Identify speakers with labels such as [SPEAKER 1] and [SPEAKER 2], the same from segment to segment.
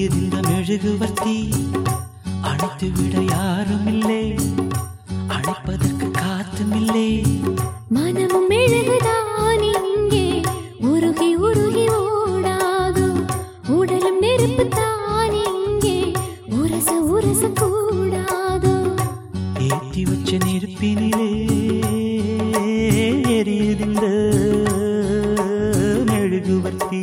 [SPEAKER 1] எரியுது இந்த மெழுகுவர்த்தி அணைத்து விட யாரும் இல்லை அணைப்பதற்கு காத்தும் இல்லை
[SPEAKER 2] மனமும் மெழுகுதான் இங்கே உருகி உருகி ஓடாதோ உடலும் நெருப்பு தான் இங்கே உரச உரச கூடாதோ
[SPEAKER 1] ஏற்றி வச்ச நெருப்பினிலே எரியுது இந்த மெழுகுவர்த்தி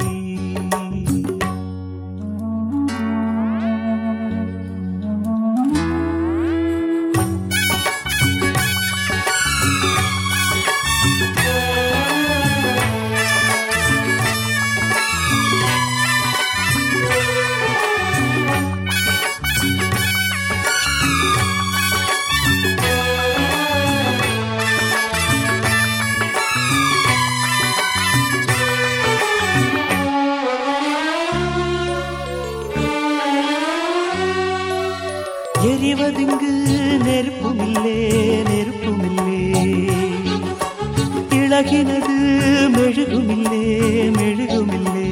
[SPEAKER 1] எரிவதுங்கு நெருப்புமில்லே நெருப்புமில்லே இழகினது மெழுகுமில்லே மெழுகுமில்லே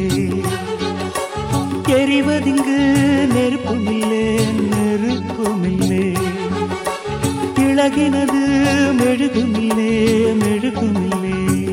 [SPEAKER 1] எரிவதிங்கு நெருப்புமில்லே நெருப்புமில்லே இழகினது மெழுகுமில்லே மெழுகுமில்லே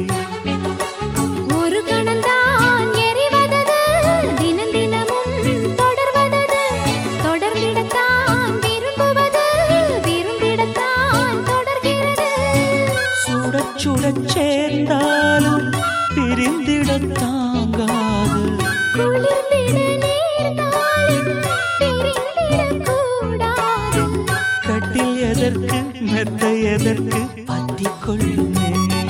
[SPEAKER 2] ஒரு கணந்தான் எரிவதது தினம் தினமும் தொடர்வதது தொடர்ந்திடத்தான் விரும்புவது விரும்பிடத்தான் தொடர்கிறது
[SPEAKER 1] சுடச் சுடச் சேர்ந்தாலும் பிரிந்திடத் தாங்காது
[SPEAKER 2] குளிர்ந்திட நேர்ந்தாலும் பிரிந்திடக்கூடாது
[SPEAKER 1] கட்டில் எதற்கு மெத்த எதற்கு பத்திக் கொள்ளுமே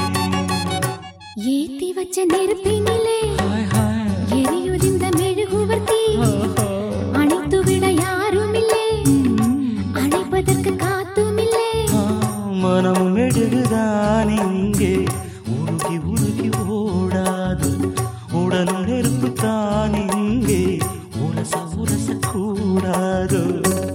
[SPEAKER 2] ஏத்தி வச்ச நெருப்பினிலே
[SPEAKER 1] ஹாய் ஹாய்
[SPEAKER 2] எரியுதிந்த மெழுகுவர்த்தி
[SPEAKER 1] ஆஹா.
[SPEAKER 2] அணைத்து விட யாரும் இல்லை அணைப்பதற்கு காத்தும் இல்லை
[SPEAKER 1] ஆ, மனம் மெழுகுதான் இங்கே உருகி உருகி ஓடாது உடலும் நெருப்பு தான் இங்கே உரச உரச கூடாது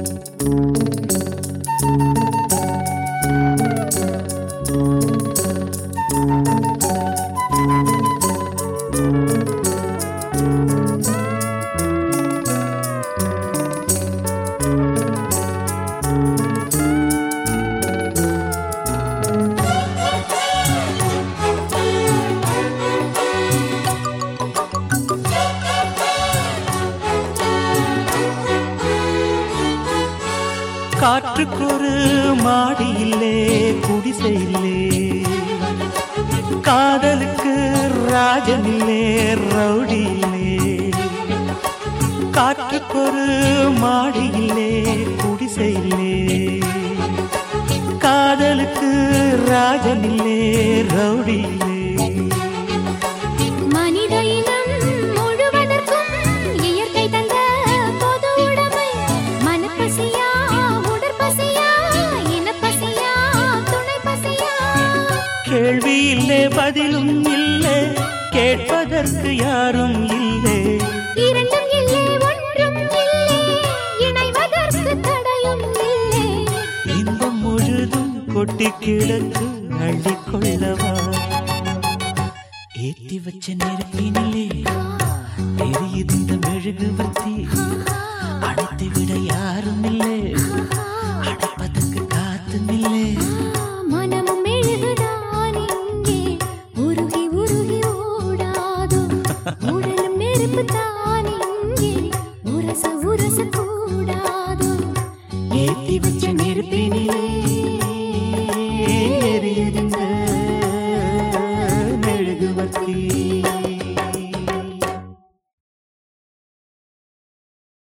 [SPEAKER 1] காற்றுக்கொரு மாடி இல்லே குடிசை இல்லே காதலுக்கு ராஜன் இல்லே ரவுடி இல்லே காற்றுக்கொரு மாடி இல்லே குடிசை இல்லே காதலுக்கு ராஜன் இல்லே ரவுடி இல்லே
[SPEAKER 2] மனித இனம் முழுவதற்கும் இயற்கை தந்த பொது உடைமை மனப்பசியா உடற்பசியா இனப்பசியா துணை பசியா
[SPEAKER 1] கேள்வி இல்லே பதிலும் இல்லை கேட்பதற்கு யாரும் இல்லை
[SPEAKER 2] இரண்டும் இல்லை ஒன்றும் இல்லை இணைவதற்கு தடையும் இல்லை
[SPEAKER 1] இன்பம் முழுதும் கொட்டி கிடக்கு அள்ளிக்கொள்ளவா ஏத்தி வச்ச நெருப்பினிலே எரியுது இந்த மெழுகுவர்த்தி அணைத்து விட யாரும் இல்லை அடைப்பதற்கு காத்தும் இல்லை
[SPEAKER 2] மனமும் மெழுகுதான் இங்கே உருகி உருகி ஓடாதோ உடலும் நெருப்பு தான் இங்கே உரச உரச கூடாதோ
[SPEAKER 1] ஏத்தி வச்ச நெருப்பினிலே